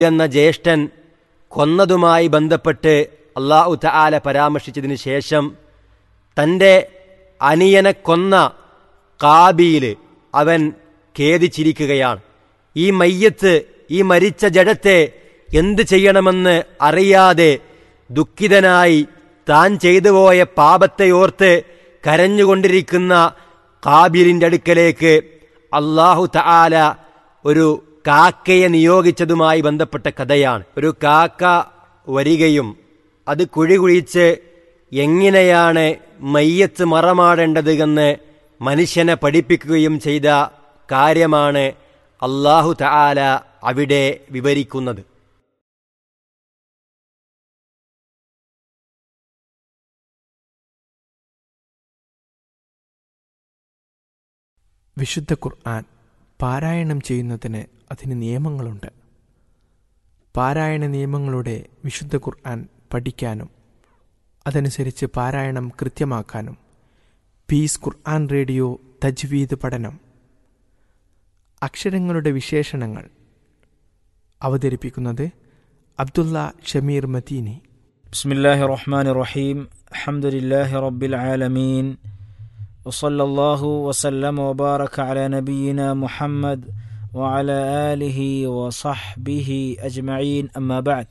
എന്ന ജ്യേഷ്ഠൻ കൊന്നതുമായി ബന്ധപ്പെട്ട് അള്ളാഹു തആല പരാമർശിച്ചതിന് ശേഷം തൻ്റെ അനിയനെ കൊന്ന കാബീൽ അവൻ ഖേദിച്ചിരിക്കുകയാണ് ഈ മയ്യത്ത് ഈ മരിച്ച ജഡത്തെ എന്ത് ചെയ്യണമെന്ന് അറിയാതെ ദുഃഖിതനായി താൻ ചെയ്തു പോയ പാപത്തെ ഓർത്ത് കരഞ്ഞുകൊണ്ടിരിക്കുന്ന കാബീലിൻ്റെ അടുക്കലേക്ക് അള്ളാഹു തആല ഒരു കാക്കയെ നിയോഗിച്ചതുമായി ബന്ധപ്പെട്ട കഥയാണ് ഒരു കാക്ക വരികയും അത് കുഴി കുഴിച്ച് എങ്ങനെയാണ് മയ്യത്ത് മറമാടേണ്ടത് എന്ന് മനുഷ്യനെ പഠിപ്പിക്കുകയും ചെയ്ത കാര്യമാണ് അള്ളാഹു തആല അവിടെ വിവരിക്കുന്നത് വിശുദ്ധ ഖുർആൻ പാരായണം ചെയ്യുന്നതിന് അതിന് നിയമങ്ങളുണ്ട് പാരായണ നിയമങ്ങളുടെ വിശുദ്ധ ഖുർആൻ പഠിക്കാനും അതനുസരിച്ച് പാരായണം കൃത്യമാക്കാനും പീസ് ഖുർആൻ റേഡിയോ തജ്വീദ് പഠനം അക്ഷരങ്ങളുടെ വിശേഷണങ്ങൾ അവതരിപ്പിക്കുന്നത് അബ്ദുള്ള ഷമീർ മദീനി بسم الله الرحمن الرحيم الحمد لله رب العالمين وصلى الله وسلم وبارك على نبينا محمد وعلى آله وصحبه أجمعين أما بعد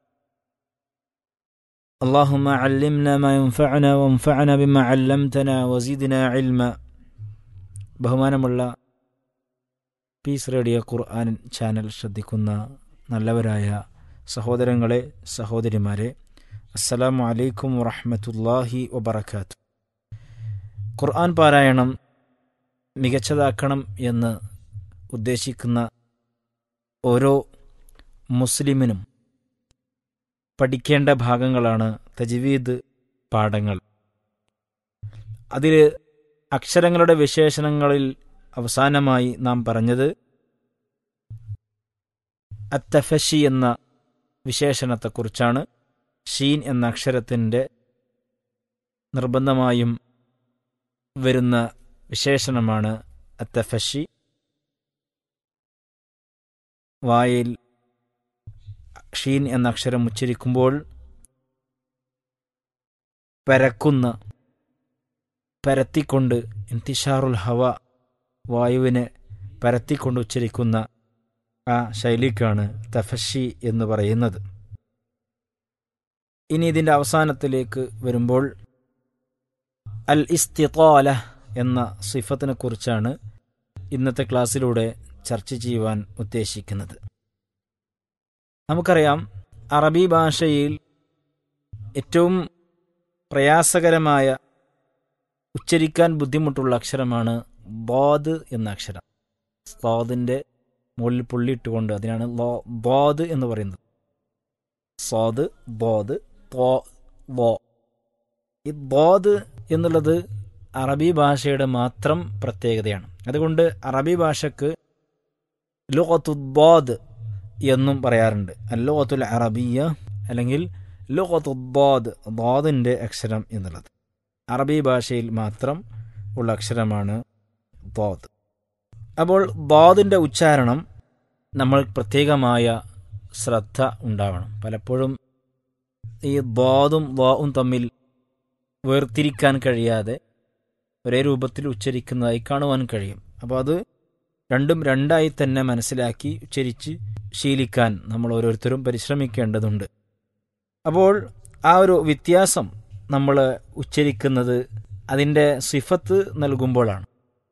اللهم علمنا ما ينفعنا وانفعنا بما علمتنا وزدنا علما ബഹുമാനമുള്ള പീസ് റേഡിയോ ഖുർആൻ ചാനൽ ശ്രദ്ധിക്കുന്ന നല്ലവരായ സഹോദരങ്ങളെ സഹോദരിമാരെ അസ്സലാമു അലൈക്കും വറഹ്മത്തുള്ളാഹി വബറകാത്തു ഖുർആൻ പാരായണം മികച്ചതാക്കണം എന്ന് ഉദ്ദേശിക്കുന്ന ഓരോ മുസ്ലിമിനും പഠിക്കേണ്ട ഭാഗങ്ങളാണ് തജ്വീദ് പാഠങ്ങൾ അതിൽ അക്ഷരങ്ങളുടെ വിശേഷണങ്ങളിൽ അവസാനമായി നാം പറഞ്ഞത് അത്തഫഷി എന്ന വിശേഷണത്തെക്കുറിച്ചാണ് ഷീൻ എന്ന അക്ഷരത്തിൻ്റെ നിർബന്ധമായും വരുന്ന വിശേഷണമാണ് അത്തഫഷി വായിൽ ഷീൻ എന്ന അക്ഷരം ഉച്ചരിക്കുമ്പോൾ പരക്കുന്ന പരത്തിക്കൊണ്ട് ഇന്തിഷാറുൽ ഹവ വായുവിനെ പരത്തിക്കൊണ്ട് ഉച്ചരിക്കുന്ന ആ ശൈലിക്കാണ് തഫഷി എന്ന് പറയുന്നത് ഇനി ഇതിൻ്റെ അവസാനത്തിലേക്ക് വരുമ്പോൾ അൽ ഇസ്തിത്താല എന്ന സിഫത്തിനെ കുറിച്ചാണ് ഇന്നത്തെ ക്ലാസ്സിലൂടെ ചർച്ച ചെയ്യുവാൻ ഉദ്ദേശിക്കുന്നത് നമുക്കറിയാം അറബി ഭാഷയിൽ ഏറ്റവും പ്രയാസകരമായ ഉച്ചരിക്കാൻ ബുദ്ധിമുട്ടുള്ള അക്ഷരമാണ് ബോദ് എന്ന അക്ഷരം സ്വാദിൻ്റെ മുകളിൽ പുള്ളിയിട്ടുകൊണ്ട് അതിനാണ് ലോ ബോദ് എന്ന് പറയുന്നത് സ്വാദ് ബോദ് തോ വോ ഈ ബോദ് എന്നുള്ളത് അറബി ഭാഷയുടെ മാത്രം പ്രത്യേകതയാണ് അതുകൊണ്ട് അറബി ഭാഷക്ക് ലുഖത്തുദ്ബോദ് എന്നും പറയാറുണ്ട് അല്ലോത്തുൽ അറബിയ അല്ലെങ്കിൽ ലുഖത്തുദ്ബോദ് ബോദിൻ്റെ അക്ഷരം എന്നുള്ളത് അറബി ഭാഷയിൽ മാത്രം ഉള്ള അക്ഷരമാണ് ബോദ് അപ്പോൾ ബോദിൻ്റെ ഉച്ചാരണം നമ്മൾ പ്രത്യേകമായ ശ്രദ്ധ ഉണ്ടാവണം പലപ്പോഴും ഈ ബോധും ബോവും തമ്മിൽ വേർതിരിക്കാൻ കഴിയാതെ ഒരേ രൂപത്തിൽ ഉച്ചരിക്കുന്നതായി കാണുവാൻ കഴിയും അപ്പോൾ അത് രണ്ടും രണ്ടായി തന്നെ മനസ്സിലാക്കി ഉച്ചരിച്ച് ശീലിക്കാൻ നമ്മൾ ഓരോരുത്തരും പരിശ്രമിക്കേണ്ടതുണ്ട് അപ്പോൾ ആ ഒരു വ്യത്യാസം നമ്മൾ ഉച്ചരിക്കുന്നത് അതിൻ്റെ സിഫത്ത് നൽകുമ്പോഴാണ്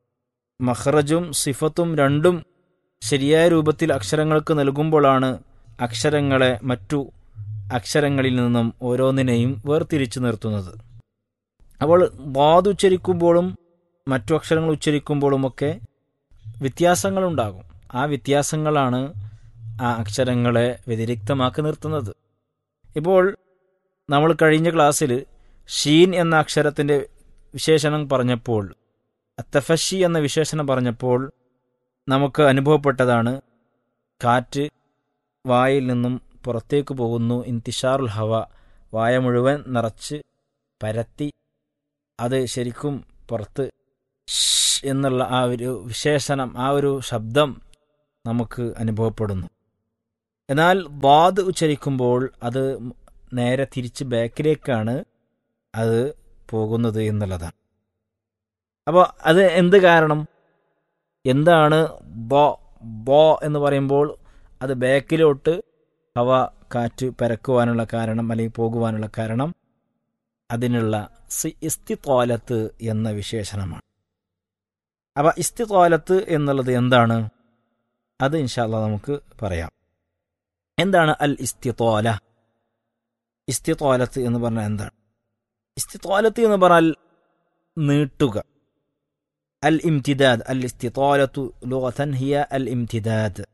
മഹ്റജും സിഫത്തും രണ്ടും ശരിയായ രൂപത്തിൽ അക്ഷരങ്ങൾക്ക് നൽകുമ്പോഴാണ് അക്ഷരങ്ങളെ മറ്റു അക്ഷരങ്ങളിൽ നിന്നും ഓരോന്നിനെയും വേർതിരിച്ചു നിർത്തുന്നത് അപ്പോൾ ബാദ് ഉച്ചരിക്കുമ്പോഴും മറ്റു അക്ഷരങ്ങൾ ഉച്ചരിക്കുമ്പോഴുമൊക്കെ വ്യത്യാസങ്ങളുണ്ടാകും ആ വ്യത്യാസങ്ങളാണ് ആ അക്ഷരങ്ങളെ വ്യതിരിക്തമാക്കി നിർത്തുന്നത് ഇപ്പോൾ നമ്മൾ കഴിഞ്ഞ ക്ലാസ്സിൽ ഷീൻ എന്ന അക്ഷരത്തിൻ്റെ വിശേഷണം പറഞ്ഞപ്പോൾ അത്തഫഷി എന്ന വിശേഷണം പറഞ്ഞപ്പോൾ നമുക്ക് അനുഭവപ്പെട്ടതാണ് കാറ്റ് വായിൽ നിന്നും പുറത്തേക്ക് പോകുന്നു ഇന്തിഷാറുൽ ഹവ വായ മുഴുവൻ നിറച്ച് പരത്തി അത് ശരിക്കും പുറത്ത് ഷ് എന്നുള്ള ആ ഒരു വിശേഷണം ആ ഒരു ശബ്ദം നമുക്ക് അനുഭവപ്പെടുന്നു എന്നാൽ ബാദ് ഉച്ചരിക്കുമ്പോൾ അത് നേരെ തിരിച്ച് ബാക്കിലേക്കാണ് അത് പോകുന്നത് എന്നുള്ളതാണ് അപ്പോൾ അത് എന്ത് കാരണം എന്താണ് ബോ ബോ എന്ന് പറയുമ്പോൾ അത് ബാക്കിലോട്ട് ഹവ കാറ്റ് പരക്കുവാനുള്ള കാരണം അല്ലെങ്കിൽ പോകുവാനുള്ള കാരണം അതിനുള്ള സി ഇസ്തിത്വാലത്ത് എന്ന വിശേഷണമാണ് അപ്പോൾ ഇസ്തിത്വാലത്ത് എന്നുള്ളത് എന്താണ് അത് ഇൻഷാല്ല നമുക്ക് പറയാം എന്താണ് അൽ ഇസ്തിത്വാല ഇസ്തിത്വാലത്ത് എന്ന് പറഞ്ഞാൽ എന്താണ് ഇസ്തിത്വാലത്ത് എന്ന് പറഞ്ഞാൽ നീട്ടുക അൽ ഇംതിദാദ് അൽ ഇസ്തിത്വാലത്തു ലോകൻ ഹിയ അൽ ഇംതിദാദ്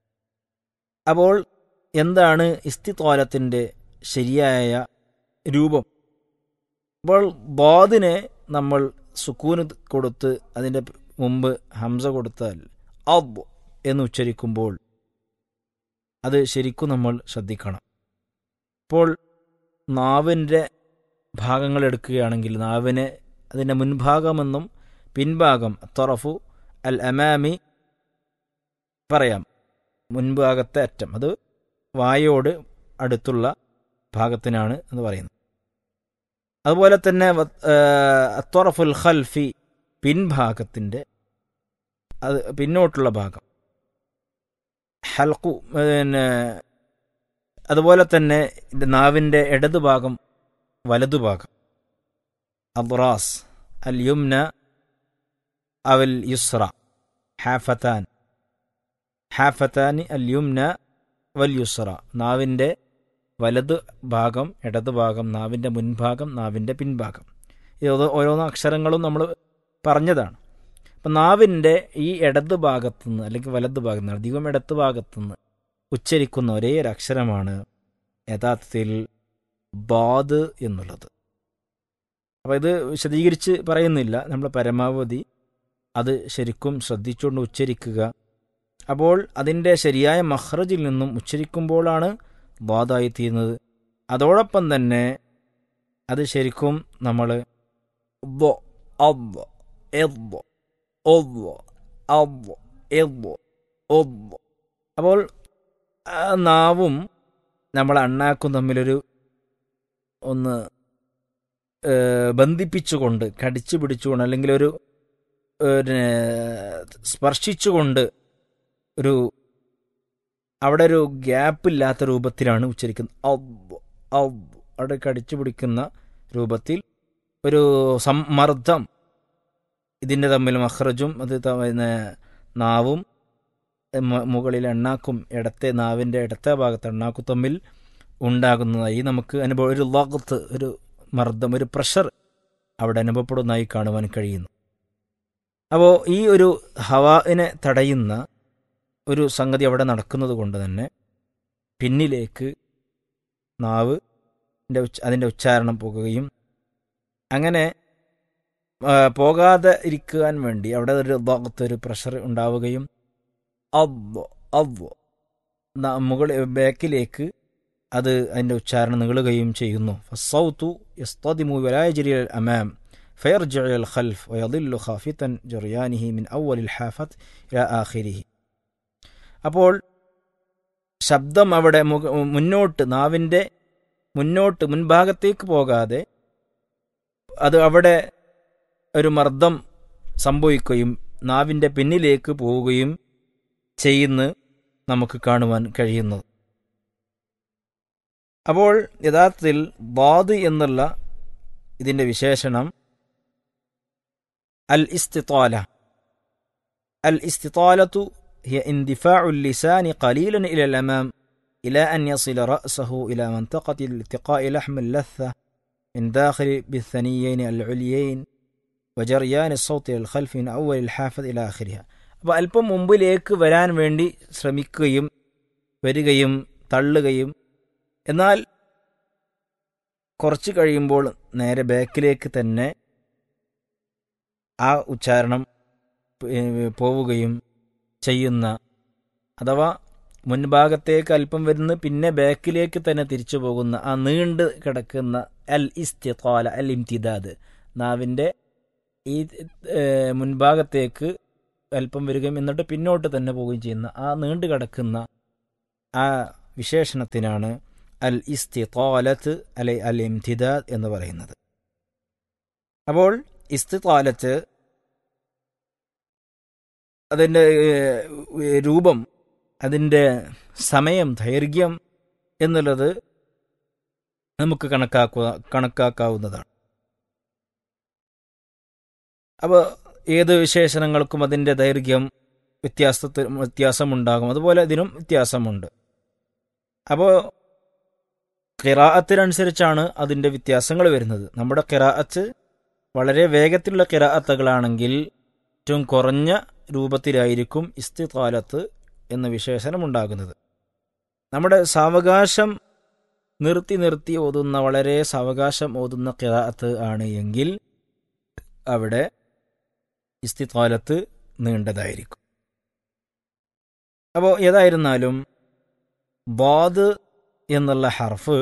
അപ്പോൾ എന്താണ് ഇസ്തിത്വാലത്തിൻ്റെ ശരിയായ രൂപം അപ്പോൾ ബാദിനെ നമ്മൾ സുക്കൂന് കൊടുത്ത് അതിൻ്റെ മുമ്പ് ഹംസ കൊടുത്താൽ അബ് എന്ന് ഉച്ചരിക്കുമ്പോൾ അത് ശരിക്കും നമ്മൾ ശ്രദ്ധിക്കണം ഇപ്പോൾ നാവിൻ്റെ ഭാഗങ്ങൾ എടുക്കുകയാണെങ്കിൽ നാവിനെ അതിൻ്റെ മുൻഭാഗമെന്നും പിൻഭാഗം തൊറഫു അൽ അമാമി പറയാം മുൻഭാഗത്തെ അറ്റം അത് വായോട് അടുത്തുള്ള ഭാഗത്തിനാണ് എന്ന് പറയുന്നത് അതുപോലെ തന്നെ തൊറഫുൽ ഖൽഫി പിൻഭാഗത്തിൻ്റെ അത് പിന്നോട്ടുള്ള ഭാഗം ഹൽക്കു പിന്നെ അതുപോലെ തന്നെ നാവിൻ്റെ ഇടതുഭാഗം വലതുഭാഗം അബ്റാസ് അൽ യുംന അവൽ യുസ്ര ഹാഫത്താൻ ഹാഫത്താനി അൽ യുംന വൽ യുസ്ര നാവിൻ്റെ വലത് ഭാഗം ഇടത് ഭാഗം നാവിൻ്റെ മുൻഭാഗം നാവിൻ്റെ പിൻഭാഗം ഇത് ഓരോന്നോ അക്ഷരങ്ങളും നമ്മൾ പറഞ്ഞതാണ് അപ്പം നാവിൻ്റെ ഈ ഇടത് ഭാഗത്തുനിന്ന് അല്ലെങ്കിൽ വലത് ഭാഗത്ത് നിന്ന് അധികം ഇടത് ഭാഗത്തുനിന്ന് ഉച്ചരിക്കുന്ന ഒരേ ഒരു അക്ഷരമാണ് യഥാർത്ഥത്തിൽ ബാദ് എന്നുള്ളത് അപ്പോൾ ഇത് വിശദീകരിച്ച് പറയുന്നില്ല നമ്മൾ പരമാവധി അത് ശരിക്കും ശ്രദ്ധിച്ചുകൊണ്ട് ഉച്ചരിക്കുക അപ്പോൾ അതിൻ്റെ ശരിയായ മഹ്റജിൽ നിന്നും ഉച്ചരിക്കുമ്പോഴാണ് ബാധായി തീരുന്നത് അതോടൊപ്പം തന്നെ അത് ശരിക്കും നമ്മൾ അപ്പോൾ നാവും നമ്മൾ അണ്ണാക്കും തമ്മിലൊരു ഒന്ന് ബന്ധിപ്പിച്ചുകൊണ്ട് കടിച്ചു പിടിച്ചുകൊണ്ട് അല്ലെങ്കിൽ ഒരു സ്പർശിച്ചുകൊണ്ട് ഒരു അവിടെ ഒരു ഗ്യാപ്പില്ലാത്ത രൂപത്തിലാണ് ഉച്ചരിക്കുന്നത് ഔ ഔ അവിടെ കടിച്ചു പിടിക്കുന്ന രൂപത്തിൽ ഒരു സമ്മർദ്ദം ഇതിൻ്റെ തമ്മിൽ മഹ്റജും അത് നാവും മുകളിൽ എണ്ണാക്കും ഇടത്തെ നാവിൻ്റെ ഇടത്തെ ഭാഗത്ത് എണ്ണാക്കും തമ്മിൽ ഉണ്ടാകുന്നതായി നമുക്ക് അനുഭവം ഒരു ലോകത്ത് ഒരു മർദ്ദം ഒരു പ്രഷർ അവിടെ അനുഭവപ്പെടുന്നതായി കാണുവാൻ കഴിയുന്നു അപ്പോൾ ഈ ഒരു ഹവാവിനെ തടയുന്ന ഒരു സംഗതി അവിടെ നടക്കുന്നത് കൊണ്ട് തന്നെ പിന്നിലേക്ക് നാവ് അതിൻ്റെ ഉച്ചാരണം പോകുകയും അങ്ങനെ പോകാതെ ഇരിക്കുവാൻ വേണ്ടി അവിടെ ഒരു ഭാഗത്ത് ഒരു പ്രഷർ ഉണ്ടാവുകയും അവ്വ അവ്വ മുകളിൽ ബാക്കിലേക്ക് അത് അതിൻ്റെ ഉച്ചാരണം നീളുകയും ചെയ്യുന്നു ഫസൗത്തു യസ്തദിമു വലായജരി അമാം فيرجع إلى الخلف ويضل خافتا جريانه من أول الحافة إلى آخره അപ്പോൾ ശബ്ദം അവിടെ മുന്നോട്ട് നാവിൻ്റെ മുന്നോട്ട് മുൻഭാഗത്തേക്ക് പോകാതെ അത് അവിടെ ഒരു മർദ്ദം സംഭവിക്കുകയും നാവിൻ്റെ പിന്നിലേക്ക് പോവുകയും ചെയ്യുന്ന നമുക്ക് കാണുവാൻ കഴിയുന്നത് അപ്പോൾ യഥാർത്ഥത്തിൽ ബാദ് എന്നുള്ള ഇതിൻ്റെ വിശേഷണം അൽ ഇസ്തിത്താല അൽ ഇസ്തിത്താലത്തു هي اندفاع اللسان قليلا إلى الأمام إلى أن يصل رأسه إلى منطقة التقاء لحم اللثة من داخل بالثنيين العليين وجريان الصوت إلى الخلف من أول الحافة إلى آخرها അപ്പോൾ അല്പം മുമ്പിലേക്ക് വരാൻ വേണ്ടി ശ്രമിക്കുകയും വരികയും തള്ളുകയും എന്നാൽ കുറച്ച് കഴിയുമ്പോൾ നേരെ ബാക്കിലേക്ക് തന്നെ ആ ഉച്ചാരണം പോവുകയും ചെയ്യുന്ന അഥവാ മുൻഭാഗത്തേക്ക് അല്പം വരുന്ന പിന്നെ ബാക്കിലേക്ക് തന്നെ തിരിച്ചു പോകുന്ന ആ നീണ്ട് കിടക്കുന്ന അൽ ഇസ്തിത്താല അൽ ഇംതിദാദ് നാവിൻ്റെ ഈ മുൻഭാഗത്തേക്ക് അല്പം വരികയും എന്നിട്ട് പിന്നോട്ട് തന്നെ പോവുകയും ചെയ്യുന്ന ആ നീണ്ടു കിടക്കുന്ന ആ വിശേഷണത്തിനാണ് അൽ ഇസ്തിത്താലത്ത് അല്ലെ അൽ ഇംതിദാദ് എന്ന് പറയുന്നത് അപ്പോൾ ഇസ്തിത്താലത്ത് അതിൻ്റെ ഏഹ്, രൂപം അതിൻ്റെ സമയം ദൈർഘ്യം എന്നുള്ളത് നമുക്ക് കണക്കാക്കുക കണക്കാക്കാവുന്നതാണ് അപ്പോൾ ഏത് വിശേഷണങ്ങൾക്കും അതിൻ്റെ ദൈർഘ്യം വ്യത്യാസത്തിൽ വ്യത്യാസമുണ്ടാകും അതുപോലെ ഇതിനും വ്യത്യാസമുണ്ട് അപ്പോൾ കിറാഅത്തിനനുസരിച്ചാണ് അതിൻ്റെ വ്യത്യാസങ്ങൾ വരുന്നത് നമ്മുടെ കിറാഅത്ത് വളരെ വേഗത്തിലുള്ള കിറാഅത്തുകളാണെങ്കിൽ ഏറ്റവും കുറഞ്ഞ രൂപത്തിലായിരിക്കും ഇസ്തിത്താലത്ത് എന്ന വിശേഷണം ഉണ്ടാകുന്നത് നമ്മുടെ സാവകാശം നിർത്തി നിർത്തി ഓതുന്ന വളരെ സാവകാശം ഓതുന്ന കിറാഅത്ത് ആണ് എങ്കിൽ അവിടെ ഇസ്തിത്താലത്ത് നീണ്ടതായിരിക്കും അപ്പോൾ ഏതായിരുന്നാലും ബാദ് എന്നുള്ള ഹർഫ്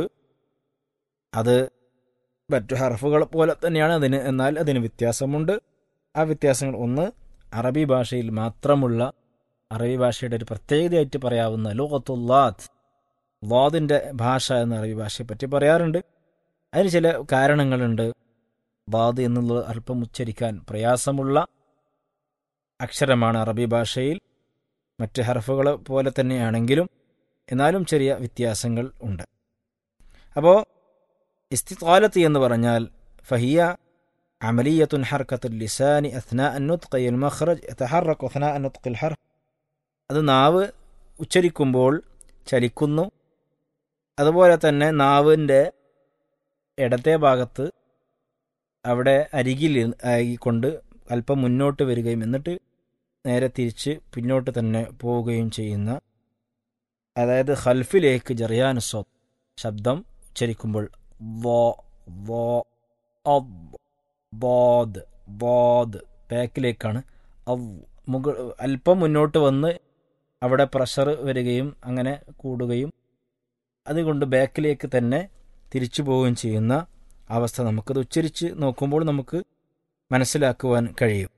അത് മറ്റു ഹർഫുകൾ പോലെ തന്നെയാണ് അതിന് എന്നാൽ അതിന് വ്യത്യാസമുണ്ട് ആ വ്യത്യാസങ്ങൾ ഒന്ന് അറബി ഭാഷയിൽ മാത്രമുള്ള അറബി ഭാഷയുടെ ഒരു പ്രത്യേകതയായിട്ട് പറയാവുന്ന ലോകത്തുല്ലാത്ത് വാദിൻ്റെ ഭാഷ എന്ന അറബി ഭാഷയെ പറ്റി പറയാറുണ്ട് അതിന് ചില കാരണങ്ങളുണ്ട് ബാദ് എന്നുള്ളത് അല്പം ഉച്ചരിക്കാൻ പ്രയാസമുള്ള അക്ഷരമാണ് അറബി ഭാഷയിൽ മറ്റ് ഹർഫുകൾ പോലെ തന്നെയാണെങ്കിലും എന്നാലും ചെറിയ വ്യത്യാസങ്ങൾ ഉണ്ട് അപ്പോൾ ഇസ്തിത്താലത്ത് എന്ന് പറഞ്ഞാൽ ഫഹിയ عملية حركة اللسان أثناء النطق أي المخرج يتحرك أثناء نطق الحرف അത് നാവ് ഉച്ചരിക്കുമ്പോൾ ചലിക്കുന്നു അതുപോലെ തന്നെ നാവിൻ്റെ ഇടത്തെ ഭാഗത്ത് അവിടെ അരികിൽ ആയിക്കൊണ്ട് അല്പം മുന്നോട്ട് വരികയും എന്നിട്ട് നേരെ തിരിച്ച് പിന്നോട്ട് തന്നെ പോവുകയും ചെയ്യുന്ന അതായത് ഹൽഫിലേക്ക് ജറിയാനുസോ ശബ്ദം ഉച്ചരിക്കുമ്പോൾ വോ വോ അവ് ബോദ് ബോദ് ബാക്കിലേക്കാണ് അവ് മുകൾ അല്പം മുന്നോട്ട് വന്ന് അവിടെ പ്രഷർ വരികയും അങ്ങനെ കൂടുകയും അതുകൊണ്ട് ബാക്കിലേക്ക് തന്നെ തിരിച്ചു പോവുകയും ചെയ്യുന്ന അവസ്ഥ നമുക്കത് ഉച്ചരിച്ച് നോക്കുമ്പോൾ നമുക്ക് മനസ്സിലാക്കുവാൻ കഴിയും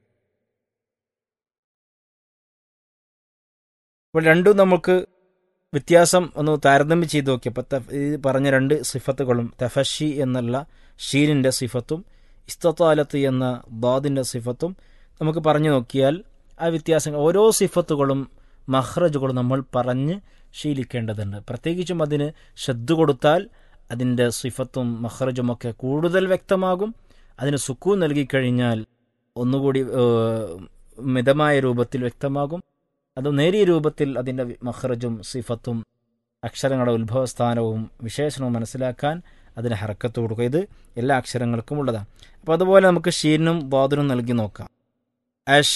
അപ്പോൾ രണ്ടും നമുക്ക് വ്യത്യാസം ഒന്ന് താരതമ്യം ചെയ്ത് നോക്കിയപ്പോൾ തഫ്- ഈ പറഞ്ഞ രണ്ട് സിഫത്തുകളും തഫഷി എന്നുള്ള ഷീനിൻ്റെ സിഫത്തും ഇസ്തത്താലത്ത് എന്ന ദാദിൻ്റെ സിഫത്തും നമുക്ക് പറഞ്ഞു നോക്കിയാൽ ആ വ്യത്യാസങ്ങൾ ഓരോ സിഫത്തുകളും മഹ്റജുകളും നമ്മൾ പറഞ്ഞ് ശീലിക്കേണ്ടതുണ്ട് പ്രത്യേകിച്ചും അതിന് ശ്രദ്ധ കൊടുത്താൽ അതിൻ്റെ സിഫത്തും മഹ്റജുമൊക്കെ കൂടുതൽ വ്യക്തമാകും അതിന് സുക്കൂൻ നൽകിക്കഴിഞ്ഞാൽ ഒന്നുകൂടി ഏഹ്, മിതമായ രൂപത്തിൽ വ്യക്തമാകും അത് നേരിയ രൂപത്തിൽ അതിൻ്റെ മഹ്റജും സിഫത്തും അക്ഷരങ്ങളുടെ ഉത്ഭവസ്ഥാനവും വിശേഷണവും മനസ്സിലാക്കാൻ അതിന് ഹറക്കത്ത് കൊടുക്കുക ഇത് എല്ലാ അക്ഷരങ്ങൾക്കും ഉള്ളതാണ് അപ്പോൾ അതുപോലെ നമുക്ക് ഷീനും ബാദുനും നൽകി നോക്കാം അഷ്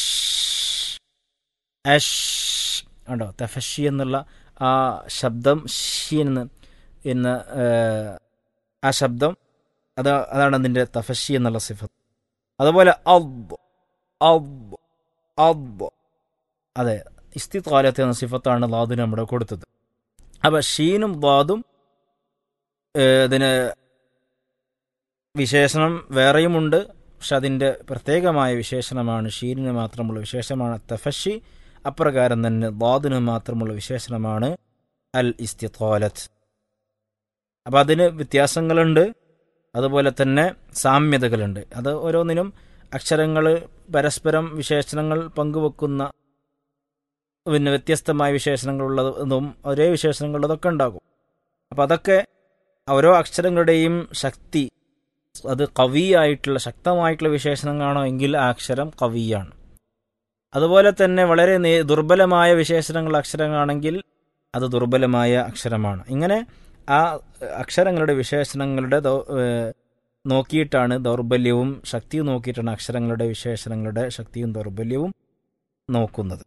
അഷ് ഉണ്ടോ തഫഷി എന്നുള്ള ആ ശബ്ദം ഷീൻ എന്ന് എന്ന ഏഹ്, ആ ശബ്ദം അത് അതാണ് അതിൻ്റെ തഫഷി എന്നുള്ള സിഫത്ത് അതുപോലെ അബ് അബ് അബ് അതെ ഇസ്തിത്താലത്ത് എന്ന സിഫത്താണ് ലാദിന് നമ്മുടെ കൊടുത്തത് അപ്പം ഷീനും ബാദും ഏഹ്, ഇതിന് വിശേഷണം വേറെയുമുണ്ട് പക്ഷെ അതിൻ്റെ പ്രത്യേകമായ വിശേഷണമാണ് ഷീനിന് മാത്രമുള്ള വിശേഷമാണ് തഫഷി അപ്രകാരം തന്നെ ബാദിന് മാത്രമുള്ള വിശേഷണമാണ് അൽ ഇസ്തിത്താലത്ത് അപ്പം അതിന് വ്യത്യാസങ്ങളുണ്ട് അതുപോലെ തന്നെ സാമ്യതകളുണ്ട് അത് ഓരോന്നിനും അക്ഷരങ്ങൾ പരസ്പരം വിശേഷണങ്ങൾ പങ്കുവെക്കുന്ന പിന്നെ വ്യത്യസ്തമായ വിശേഷണങ്ങളുള്ളതും ഒരേ വിശേഷണങ്ങളുള്ളതൊക്കെ ഉണ്ടാകും അപ്പം അതൊക്കെ ഓരോ അക്ഷരങ്ങളുടെയും ശക്തി അത് കവിയായിട്ടുള്ള ശക്തമായിട്ടുള്ള വിശേഷണങ്ങളാണോ എങ്കിൽ ആ അക്ഷരം കവിയാണ് അതുപോലെ തന്നെ വളരെ നേ- ദുർബലമായ വിശേഷണങ്ങൾ അക്ഷരങ്ങളാണെങ്കിൽ അത് ദുർബലമായ അക്ഷരമാണ് ഇങ്ങനെ ആ അക്ഷരങ്ങളുടെ വിശേഷണങ്ങളുടെ ദൗ- ഏഹ് നോക്കിയിട്ടാണ് ദൗർബല്യവും ശക്തിയും നോക്കിയിട്ടാണ് അക്ഷരങ്ങളുടെ വിശേഷണങ്ങളുടെ ശക്തിയും ദൗർബല്യവും നോക്കുന്നത്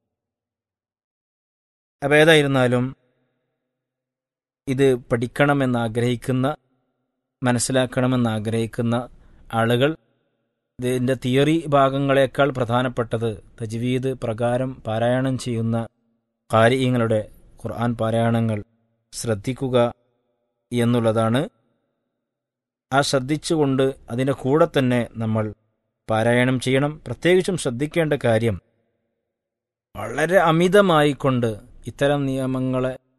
അപ്പോൾ ഏതായിരുന്നാലും ഇത് പഠിക്കണമെന്ന് ആഗ്രഹിക്കുന്ന മനസ്സിലാക്കണമെന്ന് ആഗ്രഹിക്കുന്ന ആളുകൾ ഇതിൻ്റെ തിയറി ഭാഗങ്ങളെക്കാൾ പ്രധാനപ്പെട്ടത് തജ്വീദ് പ്രകാരം പാരായണം ചെയ്യുന്ന കാര്യങ്ങളുടെ ഖുർആൻ പാരായണങ്ങൾ ശ്രദ്ധിക്കുക എന്നുള്ളതാണ് ആ ശ്രദ്ധിച്ചുകൊണ്ട് അതിൻ്റെ കൂടെ തന്നെ നമ്മൾ പാരായണം ചെയ്യണം പ്രത്യേകിച്ചും ശ്രദ്ധിക്കേണ്ട കാര്യം വളരെ അമിതമായിക്കൊണ്ട് ഇത്തരം നിയമങ്ങളെ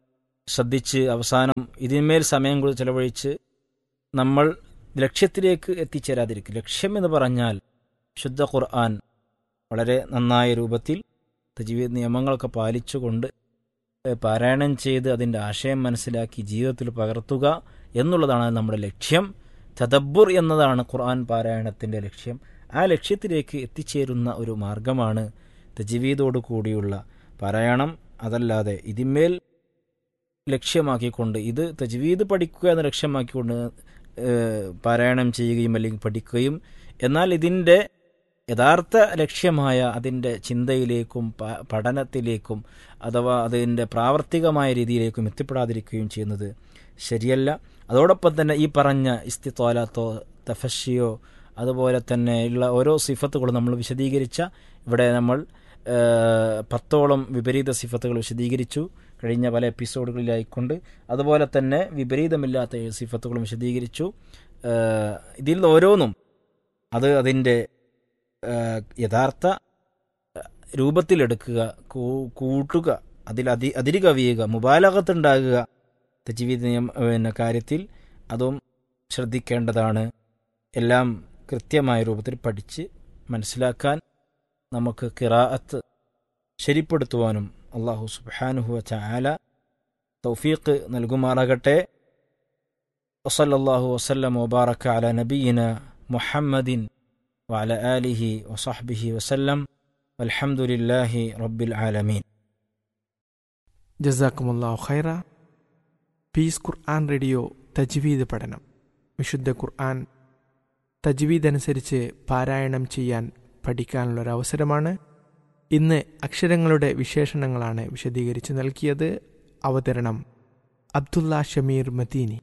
ശ്രദ്ധിച്ച് അവസാനം ഇതിന്മേൽ സമയം കൂടി ചെലവഴിച്ച് നമ്മൾ ലക്ഷ്യത്തിലേക്ക് എത്തിച്ചേരാതിരിക്കും ലക്ഷ്യം എന്ന് പറഞ്ഞാൽ ശുദ്ധ ഖുർആൻ വളരെ നന്നായ രൂപത്തിൽ ജീവിത നിയമങ്ങളൊക്കെ പാലിച്ചുകൊണ്ട് ഏഹ്, പാരായണം ചെയ്ത് അതിൻ്റെ ആശയം മനസ്സിലാക്കി ജീവിതത്തിൽ പകർത്തുക എന്നുള്ളതാണ് നമ്മുടെ ലക്ഷ്യം തദബ്ബുർ എന്നതാണ് ഖുർആൻ പാരായണത്തിൻ്റെ ലക്ഷ്യം ആ ലക്ഷ്യത്തിലേക്ക് എത്തിച്ചേരുന്ന ഒരു മാർഗമാണ് തജീവീദോടു കൂടിയുള്ള പാരായണം അതല്ലാതെ ഇതിന്മേൽ ലക്ഷ്യമാക്കിക്കൊണ്ട് ഇത് തജ്വീദ് പഠിക്കുക എന്ന ലക്ഷ്യമാക്കിക്കൊണ്ട് ഏഹ്, പാരായണം ചെയ്യുകയും അല്ലെങ്കിൽ പഠിക്കുകയും എന്നാൽ ഇതിൻ്റെ യഥാർത്ഥ ലക്ഷ്യമായ അതിൻ്റെ ചിന്തയിലേക്കും പ- പഠനത്തിലേക്കും അഥവാ അതിൻ്റെ പ്രാവർത്തികമായ രീതിയിലേക്കും എത്തിപ്പെടാതിരിക്കുകയും ചെയ്യുന്നത് ശരിയല്ല അതോടൊപ്പം തന്നെ ഈ പറഞ്ഞ ഇസ്തിത്വാലത്തോ തഫഷിയോ അതുപോലെ തന്നെ ഉള്ള ഓരോ സിഫത്തുകളും നമ്മൾ വിശദീകരിച്ച ഇവിടെ നമ്മൾ ഏഹ്, പത്തോളം വിപരീത സിഫത്തുകൾ വിശദീകരിച്ചു കഴിഞ്ഞ പല എപ്പിസോഡുകളിലായിക്കൊണ്ട് അതുപോലെ തന്നെ വിപരീതമില്ലാത്ത ഏഴ് സിഫത്തുകളും വിശദീകരിച്ചു ഏഹ്, ഇതിൽ ഓരോന്നും അത് അതിൻ്റെ ഏഹ്, യഥാർത്ഥ രൂപത്തിലെടുക്കുക കൂ- കൂട്ടുക അതിൽ അതി അതിരി കവിയുക മുബാലകത്തുണ്ടാകുക തജീവിത നിയമ പിന്നെ കാര്യത്തിൽ അതും ശ്രദ്ധിക്കേണ്ടതാണ് എല്ലാം കൃത്യമായ രൂപത്തിൽ പഠിച്ച് മനസ്സിലാക്കാൻ നമുക്ക് കിറാഅത്ത് ശരിപ്പെടുത്തുവാനും അള്ളാഹു സുബാനുഹു ചായാല തൗഫീഖ് നൽകുമാറാകട്ടെ വസല്ലല്ലാഹു വസല്ലം വബാറക അല നബിയിന മുഹമ്മദിൻ വഅല ആലിഹി വസഹ്ബിഹി വസല്ലം വൽഹംദുലില്ലാഹി റബ്ബിൽ ആലമീൻ ജസാക്കുമുല്ലാഹു ഖൈറ പീസ് ഖുർആൻ റേഡിയോ തജ്വീദ് പഠനം വിശുദ്ധ ഖുർആൻ തജ്വീദ് അനുസരിച്ച് പാരായണം ചെയ്യാൻ പഠിക്കാനുള്ള ഒരു അവസരമാണ് ഇന്ന് അക്ഷരങ്ങളുടെ വിശേഷണങ്ങളാണ് വിശദീകരിച്ച് നൽകിയത് അവതരണം അബ്ദുള്ള ഷമീർ മദീനി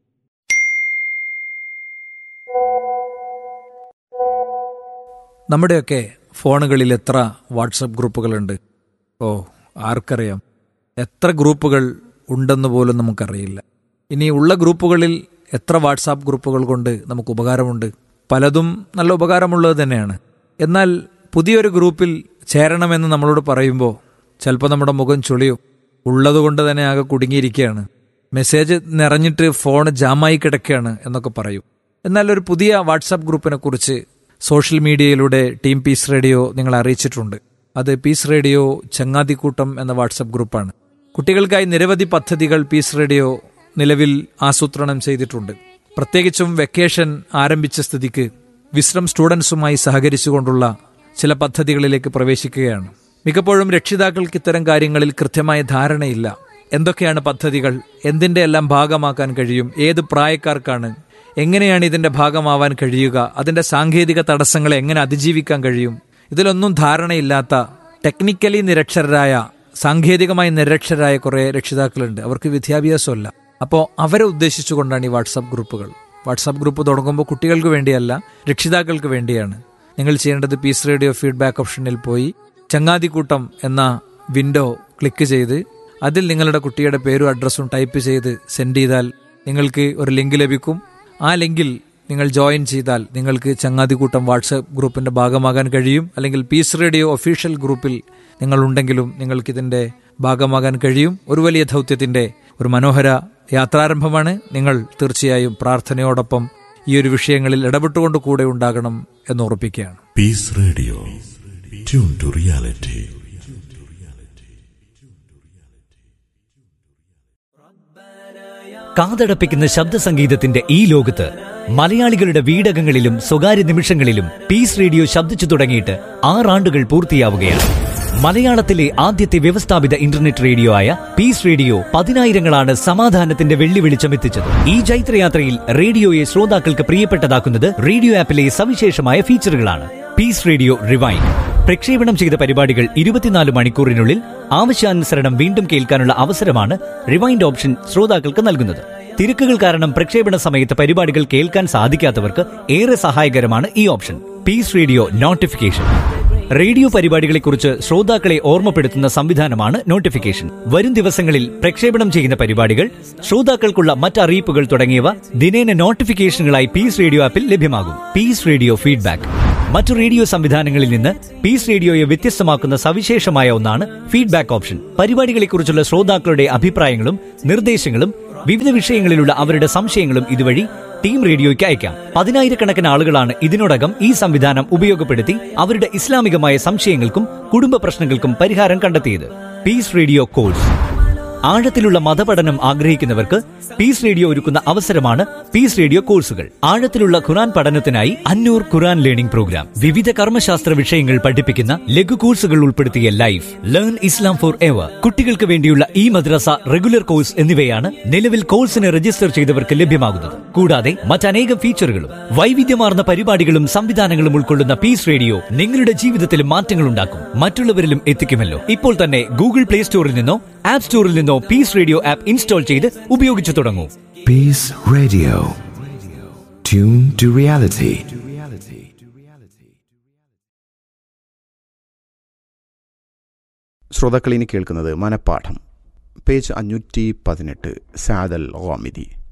നമ്മുടെയൊക്കെ ഫോണുകളിൽ എത്ര വാട്സപ്പ് ഗ്രൂപ്പുകളുണ്ട് ഓ ആർക്കറിയാം എത്ര ഗ്രൂപ്പുകൾ ഉണ്ടെന്ന് പോലും നമുക്കറിയില്ല ഇനി ഉള്ള ഗ്രൂപ്പുകളിൽ എത്ര വാട്സാപ്പ് ഗ്രൂപ്പുകൾ കൊണ്ട് നമുക്ക് ഉപകാരമുണ്ട് പലതും നല്ല ഉപകാരമുള്ളത് തന്നെയാണ് എന്നാൽ പുതിയൊരു ഗ്രൂപ്പിൽ ചേരണമെന്ന് നമ്മളോട് പറയുമ്പോൾ ചിലപ്പോൾ നമ്മുടെ മുഖം ചുളിയും ഉള്ളതുകൊണ്ട് തന്നെ ആകെ കുടുങ്ങിയിരിക്കുകയാണ് മെസ്സേജ് നിറഞ്ഞിട്ട് ഫോൺ ജാമായി കിടക്കുകയാണ് എന്നൊക്കെ പറയും എന്നാൽ ഒരു പുതിയ വാട്സാപ്പ് ഗ്രൂപ്പിനെ കുറിച്ച് സോഷ്യൽ മീഡിയയിലൂടെ ടീം പീസ് റേഡിയോ നിങ്ങളെ അറിയിച്ചിട്ടുണ്ട് അത് പീസ് റേഡിയോ ചങ്ങാതിക്കൂട്ടം എന്ന വാട്സാപ്പ് ഗ്രൂപ്പാണ് കുട്ടികൾക്കായി നിരവധി പദ്ധതികൾ പീസ് റേഡിയോ നിലവിൽ ആസൂത്രണം ചെയ്തിട്ടുണ്ട് പ്രത്യേകിച്ചും വെക്കേഷൻ ആരംഭിച്ച സ്ഥിതിക്ക് വിശ്രം സ്റ്റുഡൻസുമായി സഹകരിച്ചുകൊണ്ടുള്ള ചില പദ്ധതികളിലേക്ക് പ്രവേശിക്കുകയാണ് മിക്കപ്പോഴും രക്ഷിതാക്കൾക്ക് ഇത്തരം കാര്യങ്ങളിൽ കൃത്യമായ ധാരണയില്ല എന്തൊക്കെയാണ് പദ്ധതികൾ എന്തിന്റെ എല്ലാം ഭാഗമാക്കാൻ കഴിയും ഏത് പ്രായക്കാർക്കാണ് എങ്ങനെയാണ് ഇതിന്റെ ഭാഗമാവാൻ കഴിയുക അതിന്റെ സാങ്കേതിക തടസ്സങ്ങളെ എങ്ങനെ അതിജീവിക്കാൻ കഴിയും ഇതിലൊന്നും ധാരണയില്ലാത്ത ടെക്നിക്കലി നിരക്ഷരരായ സാങ്കേതികമായി നിരക്ഷരായ കുറെ രക്ഷിതാക്കളുണ്ട് അവർക്ക് വിദ്യാഭ്യാസമല്ല അപ്പോൾ അവരെ ഉദ്ദേശിച്ചുകൊണ്ടാണ് ഈ വാട്സാപ്പ് ഗ്രൂപ്പുകൾ വാട്സാപ്പ് ഗ്രൂപ്പ് തുടങ്ങുമ്പോൾ കുട്ടികൾക്ക് വേണ്ടിയല്ല രക്ഷിതാക്കൾക്ക് വേണ്ടിയാണ് നിങ്ങൾ ചെയ്യേണ്ടത് പീസ് റേഡിയോ ഫീഡ്ബാക്ക് ഓപ്ഷനിൽ പോയി ചങ്ങാതിക്കൂട്ടം എന്ന വിൻഡോ ക്ലിക്ക് ചെയ്ത് അതിൽ നിങ്ങളുടെ കുട്ടിയുടെ പേരും അഡ്രസ്സും ടൈപ്പ് ചെയ്ത് സെൻഡ് ചെയ്താൽ നിങ്ങൾക്ക് ഒരു ലിങ്ക് ലഭിക്കും ആ ലിങ്കിൽ നിങ്ങൾ ജോയിൻ ചെയ്താൽ നിങ്ങൾക്ക് ചങ്ങാതിക്കൂട്ടം വാട്സപ്പ് ഗ്രൂപ്പിന്റെ ഭാഗമാകാൻ കഴിയും അല്ലെങ്കിൽ പീസ് റേഡിയോ ഒഫീഷ്യൽ ഗ്രൂപ്പിൽ നിങ്ങൾ ഉണ്ടെങ്കിലും നിങ്ങൾക്ക് ഇതിന്റെ ഭാഗമാകാൻ കഴിയും ഒരു വലിയ ദൗത്യത്തിന്റെ ഒരു മനോഹര യാത്രാരംഭമാണ് നിങ്ങൾ തീർച്ചയായും പ്രാർത്ഥനയോടൊപ്പം ഈ ഒരു വിഷയങ്ങളിൽ ഇടപെട്ടുകൊണ്ട് കൂടെ ഉണ്ടാകണം എന്ന് ഉറപ്പിക്കുകയാണ് Peace Radio. Tune to reality. കാതടപ്പിക്കുന്ന ശബ്ദ സംഗീതത്തിന്റെ ഈ ലോകത്ത് മലയാളികളുടെ വീടകങ്ങളിലും സ്വകാര്യ നിമിഷങ്ങളിലും പീസ് റേഡിയോ ശബ്ദിച്ചു തുടങ്ങിയിട്ട് ആറാണ്ടുകൾ പൂർത്തിയാവുകയാണ് മലയാളത്തിലെ ആദ്യത്തെ വ്യവസ്ഥാപിത ഇന്റർനെറ്റ് റേഡിയോ ആയ പീസ് റേഡിയോ പതിനായിരങ്ങളാണ് സമാധാനത്തിന്റെ വെള്ളി വെളിച്ചമെത്തിച്ചത് ഈ ജൈത്രയാത്രയിൽ റേഡിയോയെ ശ്രോതാക്കൾക്ക് പ്രിയപ്പെട്ടതാക്കുന്നത് റേഡിയോ ആപ്പിലെ സവിശേഷമായ ഫീച്ചറുകളാണ് പീസ് റേഡിയോ റിവൈൻ പ്രക്ഷേപണം ചെയ്ത പരിപാടികൾ ഇരുപത്തിനാല് മണിക്കൂറിനുള്ളിൽ ആവശ്യാനുസരണം വീണ്ടും കേൾക്കാനുള്ള അവസരമാണ് റിവൈൻഡ് ഓപ്ഷൻ ശ്രോതാക്കൾക്ക് നൽകുന്നത് തിരക്കുകൾ കാരണം പ്രക്ഷേപണ സമയത്ത് പരിപാടികൾ കേൾക്കാൻ സാധിക്കാത്തവർക്ക് ഏറെ സഹായകരമാണ് ഈ option Peace Radio notification radio പരിപാടികളെക്കുറിച്ച് ശ്രോതാക്കളെ ഓർമ്മപ്പെടുത്തുന്ന സംവിധാനമാണ് നോട്ടിഫിക്കേഷൻ വരും ദിവസങ്ങളിൽ പ്രക്ഷേപണം ചെയ്യുന്ന പരിപാടികൾ ശ്രോതാക്കൾക്കുള്ള മറ്ററിയിപ്പുകൾ തുടങ്ങിയവ ദിനേന നോട്ടിഫിക്കേഷനുകളായി പീസ് റേഡിയോ ആപ്പിൽ ലഭ്യമാകും പീസ് റേഡിയോ ഫീഡ്ബാക്ക് മറ്റു റേഡിയോ സംവിധാനങ്ങളിൽ നിന്ന് പീസ് റേഡിയോയെ വ്യത്യസ്തമാക്കുന്ന സവിശേഷമായ ഒന്നാണ് ഫീഡ്ബാക്ക് ഓപ്ഷൻ പരിപാടികളെക്കുറിച്ചുള്ള ശ്രോതാക്കളുടെ അഭിപ്രായങ്ങളും നിർദ്ദേശങ്ങളും വിവിധ വിഷയങ്ങളിലുള്ള അവരുടെ സംശയങ്ങളും ഇതുവഴി ടീം റേഡിയോയ്ക്ക് അയക്കാം പതിനായിരക്കണക്കിന് ആളുകളാണ് ഇതിനോടകം ഈ സംവിധാനം ഉപയോഗപ്പെടുത്തി അവരുടെ ഇസ്ലാമികമായ സംശയങ്ങൾക്കും കുടുംബ പ്രശ്നങ്ങൾക്കും പരിഹാരം കണ്ടെത്തിയത് പീസ് റേഡിയോ കോഴ്സ് ആഴത്തിലുള്ള മതപഠനം ആഗ്രഹിക്കുന്നവർക്ക് പീസ് റേഡിയോ ഒരുക്കുന്ന അവസരമാണ് പീസ് റേഡിയോ കോഴ്സുകൾ ആഴത്തിലുള്ള ഖുറാൻ പഠനത്തിനായി അന്നൂർ ഖുറാൻ ലേണിംഗ് പ്രോഗ്രാം വിവിധ കർമ്മശാസ്ത്ര വിഷയങ്ങൾ പഠിപ്പിക്കുന്ന ലഘു കോഴ്സുകൾ ഉൾപ്പെടുത്തിയ life learn Islam forever കുട്ടികൾക്ക് വേണ്ടിയുള്ള ഈ മദ്രസ റെഗുലർ കോഴ്സ് എന്നിവയാണ് നിലവിൽ കോഴ്സിന് രജിസ്റ്റർ ചെയ്തവർക്ക് ലഭ്യമാകുന്നത് കൂടാതെ മറ്റനേകം ഫീച്ചറുകളും വൈവിധ്യമാർന്ന പരിപാടികളും സംവിധാനങ്ങളും ഉൾക്കൊള്ളുന്ന പീസ് റേഡിയോ നിങ്ങളുടെ ജീവിതത്തിൽ മാറ്റങ്ങൾ ഉണ്ടാക്കും മറ്റുള്ളവരിലും എത്തിക്കുമല്ലോ ഇപ്പോൾ തന്നെ ഗൂഗിൾ പ്ലേ സ്റ്റോറിൽ നിന്നോ ആപ്പ് സ്റ്റോറിൽ നിന്നോ പീസ് റേഡിയോ ആപ്പ് ഇൻസ്റ്റാൾ ചെയ്ത് ഉപയോഗിച്ചു തുടങ്ങൂ Peace Radio. Tune to reality. ശ്രോതാക്കൾ ഇനി കേൾക്കുന്നത് മനപ്പാഠം പേജ് അഞ്ഞൂറ്റി പതിനെട്ട് സാദൽ ഗോമിതി